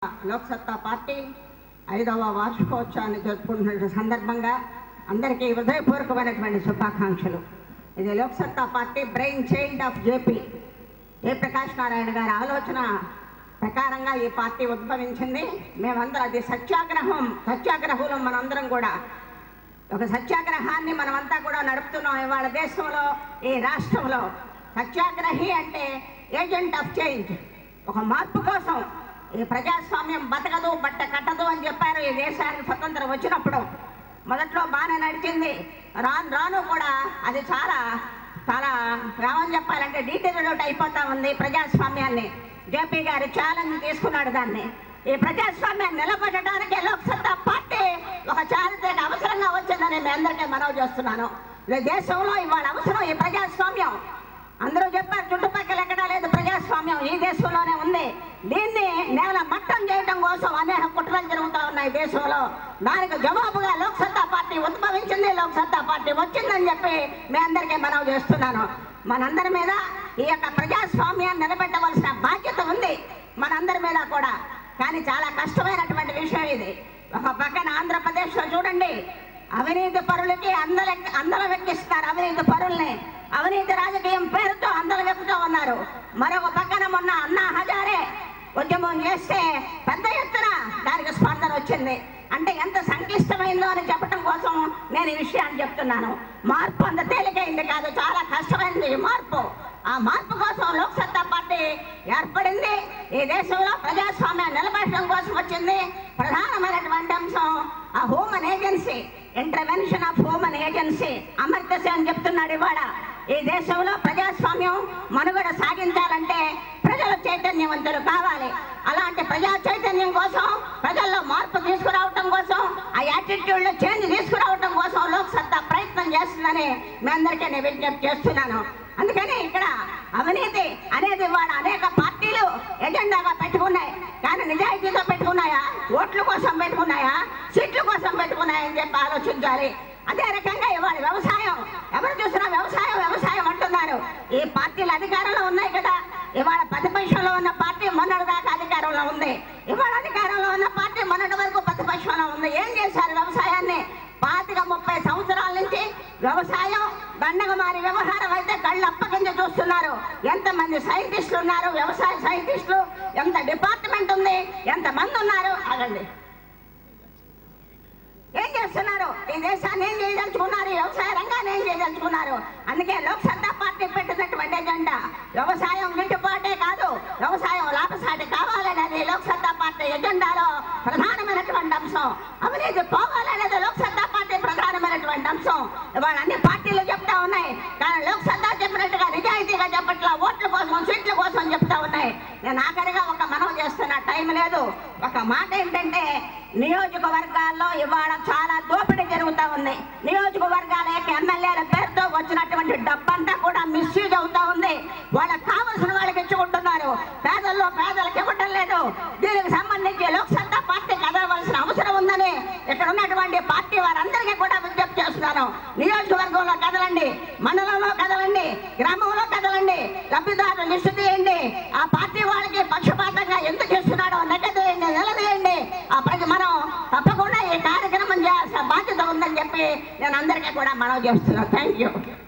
Loksatta party ఐదవ వార్షికోత్సవాన్ని జరుపుకుంటున్న సందర్భంగా అందరికీ హృదయపూర్వకమైనటువంటి శుభాకాంక్షలు ఇది Loksatta party brain child of JP Jayaprakash Narayana గారి ఆలోచన ప్రకారంగా ఈ పార్టీ ఉద్భవించింది మేమందరం అది సత్యాగ్రహం సత్యాగ్రహులం మనందరం కూడా ఒక సత్యాగ్రహాన్ని మనమంతా కూడా నడుపుతున్నాం ఇవాళ దేశంలో ఈ రాష్ట్రంలో సత్యాగ్రహి అంటే ఏజెంట్ ఆఫ్ చేంజ్ ఒక మార్పు కోసం ఈ ప్రజాస్వామ్యం బతకదు బట్ట కట్టదు అని చెప్పారు ఈ దేశానికి స్వతంత్రం వచ్చినప్పుడు మొదట్లో బాగానే నడిచింది రాను రాను కూడా అది చాలా చాలా రావని చెప్పాలంటే డీటెయిల్డ్ అయిపోతా ఉంది ప్రజాస్వామ్యాన్ని జేపీ గారు ఛాలెంజ్ తీసుకున్నాడు దాన్ని ఈ ప్రజాస్వామ్యాన్ని నిలబెట్టడానికి లోక్సత్తా పార్టీ ఒక చారిత్రక అవసరంగా వచ్చిందని మీ అందరికీ మనవి చేస్తున్నాను ఈ దేశంలో ఇవాళ అవసరం ఈ ప్రజాస్వామ్యం అందరూ చెప్పారు చుట్టుపక్కల ఎక్కడా లేదు ప్రజాస్వామ్యం ఈ దేశంలోనే ఉంది దీన్ని నేల మట్టం చేయడం కోసం అనేక కుట్రలు జరుగుతూ ఉన్నాయి దేశంలో దానికి జవాబుగా లోక్సత్తా పార్టీ ఉద్భవించింది లోక్సత్తా పార్టీ వచ్చిందని చెప్పి మీ అందరికీ మనవి చేస్తున్నాను మనందరి మీద ఈ యొక్క ప్రజాస్వామ్యాన్ని నిలబెట్టవలసిన బాధ్యత ఉంది మనందరి మీద కూడా కానీ చాలా కష్టమైనటువంటి విషయం ఇది ఒక పక్కన ఆంధ్రప్రదేశ్లో చూడండి అవినీతి పరులకి అందల అందలం ఎక్కిస్తారు అవినీతి పరుల్ని అవినీతి రాజకీయం పేరుతో అందలం ఎక్కుతూ ఉన్నారు మరొక పక్కన మొన్న అన్నా హజారే ఉద్యమం చేస్తే పెద్ద ఎత్తున దానికి స్పందన వచ్చింది అంటే ఎంత సంక్లిష్టమైందో అని చెప్పడం కోసం నేను ఈ విషయాన్ని చెప్తున్నాను మార్పు అంత తేలికైంది కాదు చాలా కష్టమైంది ఈ మార్పు ఆ మార్పు కోసం లోక్సత్తా పార్టీ ఏర్పడింది ఈ దేశంలో ప్రజాస్వామ్యం నిలబెట్టడం కోసం వచ్చింది ప్రధానమైనటువంటి అంశం ఆ human agency intervention of human agency Amartya Sen చెప్తున్నాడు ఇవాళ ఈ దేశంలో ప్రజాస్వామ్యం మనుగడ సాగించాలంటే ప్రజలు చైతన్యవంతులు కావాలి అలాంటి ప్రజా చైతన్యం కోసం ప్రజల్లో మార్పు తీసుకురావటం కోసం ఆ యాటిట్యూడ్లో చేంజ్ తీసుకురావటం కోసం లోక్సత్తా ప్రయత్నం చేస్తుందని మీ అందరికీ నేను విజ్ఞప్తి చేస్తున్నాను అందుకని ఇక్కడ అవినీతి అనేది ఇవాళ అనేక పార్టీలు ఎజెండాగా పెట్టుకున్నాయి కానీ నిజాయితీతో పెట్టుకున్నాయా ఓట్ల కోసం పెట్టుకున్నాయా సీట్ల కోసం పెట్టుకున్నాయని చెప్పి ఆలోచించాలి అదే రకంగా ఇవాళ వ్యవసాయం ఎవరు చూసినా వ్యవసాయం వ్యవసాయం అంటున్నారు ఈ పార్టీలు అధికారంలో ఉన్నాయి కదా ఇవాళ ప్రతిపక్షంలో ఉన్న పార్టీ మొన్నటి దాకా అధికారంలో ఉంది ఇవాళ అధికారంలో ఉన్న పార్టీ మొన్నటి వరకు ప్రతిపక్షంలో ఉంది ఏం చేశారు వ్యవసాయాన్ని పాతిక ముప్పై సంవత్సరాల నుంచి వ్యవసాయం దండగ మారి వ్యవహారం అయితే కళ్ళు అప్పగించి చూస్తున్నారు ఎంతమంది సైంటిస్టులు ఉన్నారు వ్యవసాయ సైంటిస్టులు ఎంత డిపార్ట్మెంట్ ఉంది ఎంత మంది ఉన్నారు అదండి ఏం చేస్తున్నారు ఈ దేశాన్ని ఏం చేయదలుచుకున్నారు ఈ వ్యవసాయ రంగాన్ని ఏం చేయదలుచుకున్నారు అందుకే లోక్సత్తా పార్టీ పెట్టినటువంటి ఎజెండా వ్యవసాయం గిట్టుబాటే కాదు వ్యవసాయం లాభసాటి కావాలనేది లోక్సత్తా పార్టీ ఎజెండాలో ప్రధానమైనటువంటి అంశం అవినీతి పోవాలనేది లోక్సత్తా పార్టీ ప్రధానమైనటువంటి అంశం ఇవాళ అన్ని పార్టీలు చెప్తా ఉన్నాయి కానీ లోక్సత్తా చెప్పినట్టుగా నిజాయితీగా చెప్పట్లా ఓట్ల కోసం సీట్ల కోసం చెప్తా ఉన్నాయి నేను ఆఖరిగా ఒక మనవి చేస్తున్న టైం లేదు ఒక మాట ఏంటంటే నియోజకవర్గాల్లో ఇవాళ చాలా దోపిడీ జరుగుతూ ఉంది నియోజకవర్గాల యొక్క ఎమ్మెల్యేల పేరుతో వచ్చినటువంటి డబ్బంతా కూడా మిస్యూజ్ అవుతా ఉంది వాళ్ళకి కావలసిన వాళ్ళకి ఇచ్చుకుంటున్నారు పేదల్లో పేదలకు ఇవ్వటం లేదు దీనికి సంబంధించి లోక్సత్తా పార్టీ కదలవలసిన అవసరం ఉందని ఇక్కడ ఉన్నటువంటి పార్టీ వారందరికీ కూడా విజ్ఞప్తి చేస్తున్నాను నియోజకవర్గంలో కదలండి మండలంలో కదలండి గ్రామంలో కదలండి లబ్ధిదారులు లిస్టు తీయండి ఆ పార్టీ వాళ్ళకి పక్షపాతంగా ఎందుకు ఇస్తున్నాడో నెగ్గదేయండి నిలదీయండి ఆ ప్రతి మనం తప్పకుండా ఈ కార్యక్రమం చేయాల్సిన బాధ్యత ఉందని చెప్పి నేను అందరికీ కూడా మనవి చేస్తున్నాను థ్యాంక్ యూ